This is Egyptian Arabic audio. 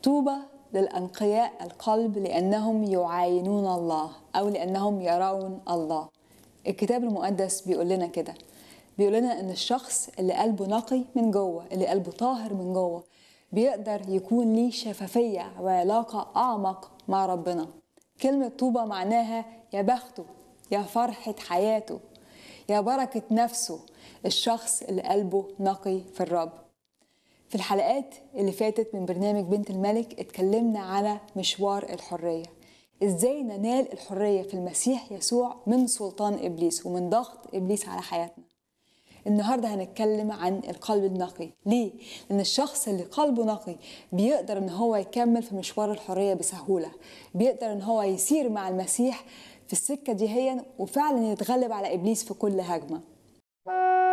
طوبى للأنقياء القلب لأنهم يعاينون الله أو لأنهم يرون الله الكتاب المقدس بيقول لنا كده بيقول لنا ان الشخص اللي قلبه نقي من جوه اللي قلبه طاهر من جوه بيقدر يكون ليه شفافية وعلاقة أعمق مع ربنا كلمة طوبى معناها يا بخته يا فرحة حياته يا بركة نفسه الشخص اللي قلبه نقي في الرب في الحلقات اللي فاتت من برنامج بنت الملك اتكلمنا على مشوار الحرية ازاي ننال الحرية في المسيح يسوع من سلطان إبليس ومن ضغط إبليس على حياتنا النهارده هنتكلم عن القلب النقي ليه لان الشخص اللي قلبه نقي بيقدر ان هو يكمل في مشوار الحريه بسهوله بيقدر ان هو يسير مع المسيح في السكه دي هي وفعلا يتغلب على ابليس في كل هجمه